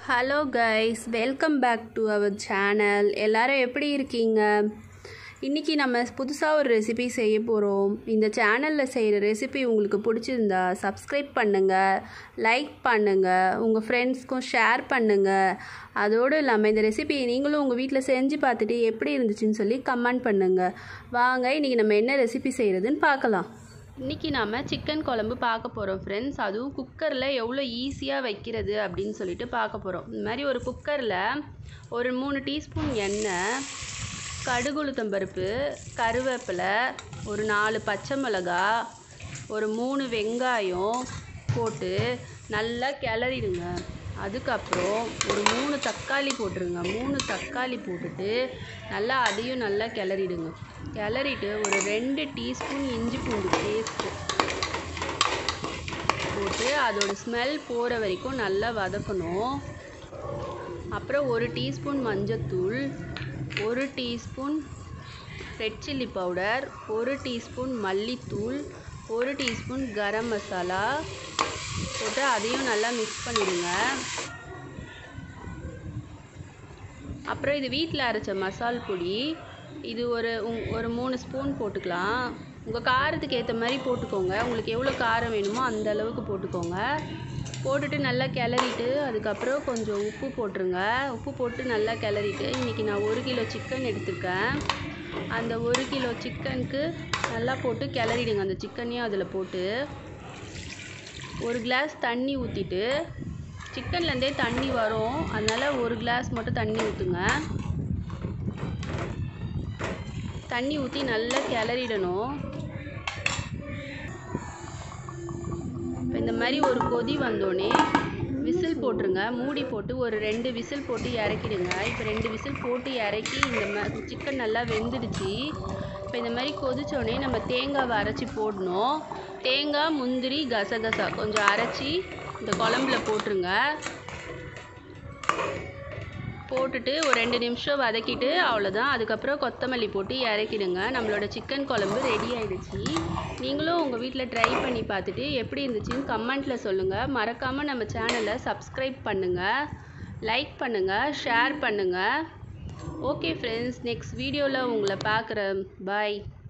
hello guys welcome back to our channel எல்லாரும் எப்படி இருக்கீங்க இன்றைக்கி நம்ம புதுசாக ஒரு ரெசிபி செய்ய போகிறோம் இந்த சேனலில் செய்கிற ரெசிபி உங்களுக்கு பிடிச்சிருந்தா சப்ஸ்கிரைப் பண்ணுங்கள் லைக் பண்ணுங்கள் உங்கள் ஃப்ரெண்ட்ஸ்க்கும் ஷேர் பண்ணுங்கள் அதோடு இல்லாமல் இந்த ரெசிபியை நீங்களும் உங்கள் வீட்டில் செஞ்சு பார்த்துட்டு எப்படி இருந்துச்சுன்னு சொல்லி கமெண்ட் பண்ணுங்கள் வாங்க இன்றைக்கி நம்ம என்ன ரெசிபி செய்கிறதுன்னு பார்க்கலாம் இன்றைக்கி நாம் சிக்கன் குழம்பு பார்க்க போகிறோம் ஃப்ரெண்ட்ஸ் அதுவும் குக்கரில் எவ்வளோ ஈஸியாக வைக்கிறது அப்படின்னு சொல்லிட்டு பார்க்க போகிறோம் இந்த மாதிரி ஒரு குக்கரில் ஒரு மூணு டீஸ்பூன் எண்ணெய் கடுகுளுத்தம்பருப்பு கருவேப்பிலை ஒரு நாலு பச்சை மிளகா ஒரு மூணு வெங்காயம் போட்டு நல்லா கிளறிடுங்க அதுக்கப்புறம் ஒரு மூணு தக்காளி போட்டுருங்க மூணு தக்காளி போட்டுட்டு நல்லா அதையும் நல்லா கிளறிடுங்க கிளறிட்டு ஒரு ரெண்டு டீஸ்பூன் இஞ்சி பூண்டு பேஸ்ட்டு போட்டு அதோட ஸ்மெல் போகிற வரைக்கும் நல்லா வதக்கணும் அப்புறம் ஒரு டீஸ்பூன் மஞ்சத்தூள் ஒரு டீஸ்பூன் ரெட் சில்லி பவுடர் ஒரு டீஸ்பூன் மல்லித்தூள் ஒரு டீஸ்பூன் கரம் மசாலா போட்டு அதையும் நல்லா மிக்ஸ் பண்ணிடுங்க அப்புறம் இது வீட்டில் அரைச்ச மசால் பொடி இது ஒரு உங்- ஒரு மூணு ஸ்பூன் போட்டுக்கலாம் உங்கள் காரத்துக்கு ஏற்ற மாதிரி போட்டுக்கோங்க உங்களுக்கு எவ்வளோ காரம் வேணுமோ அந்த அளவுக்கு போட்டுக்கோங்க போட்டுட்டு நல்லா கிளறிட்டு அதுக்கப்புறம் கொஞ்சம் உப்பு போட்டுருங்க உப்பு போட்டு நல்லா கிளறிட்டு இன்றைக்கி நான் ஒரு கிலோ சிக்கன் எடுத்திருக்கேன் அந்த ஒரு கிலோ சிக்கனுக்கு நல்லா போட்டு கிளறிடுங்க அந்த சிக்கனையும் அதில் போட்டு ஒரு கிளாஸ் தண்ணி ஊற்றிட்டு சிக்கன்லேருந்தே தண்ணி வரும் அதனால் ஒரு கிளாஸ் மட்டும் தண்ணி ஊற்றுங்க தண்ணி ஊற்றி நல்லா கிளறிடணும் இப்போ இந்த மாதிரி ஒரு கொதி வந்தோடனே விசில் போட்டுருங்க மூடி போட்டு ஒரு ரெண்டு விசில் போட்டு இறக்கிடுங்க இப்போ ரெண்டு விசில் போட்டு இறக்கி இந்த மாதிரி சிக்கன் நல்லா வெந்துடுச்சு இப்போ இந்த மாதிரி கொதிச்சோடனே நம்ம தேங்காவை அரைச்சி போடணும் தேங்காய் முந்திரி கசகசா கொஞ்சம் அரைச்சி இந்த குழம்புல போட்டுருங்க போட்டுட்டு ஒரு ரெண்டு நிமிஷம் வதக்கிட்டு அவ்வளோதான் அதுக்கப்புறம் கொத்தமல்லி போட்டு இறக்கிடுங்க நம்மளோட சிக்கன் குழம்பு ரெடி ஆயிடுச்சு நீங்களும் உங்கள் வீட்டில் ட்ரை பண்ணி பார்த்துட்டு எப்படி இருந்துச்சுன்னு கமெண்ட்டில் சொல்லுங்கள் மறக்காமல் நம்ம சேனலை சப்ஸ்கிரைப் பண்ணுங்கள் லைக் பண்ணுங்கள் ஷேர் பண்ணுங்கள் ஓகே ஃப்ரெண்ட்ஸ் நெக்ஸ்ட் வீடியோவில் உங்களை பார்க்குறேன் பாய்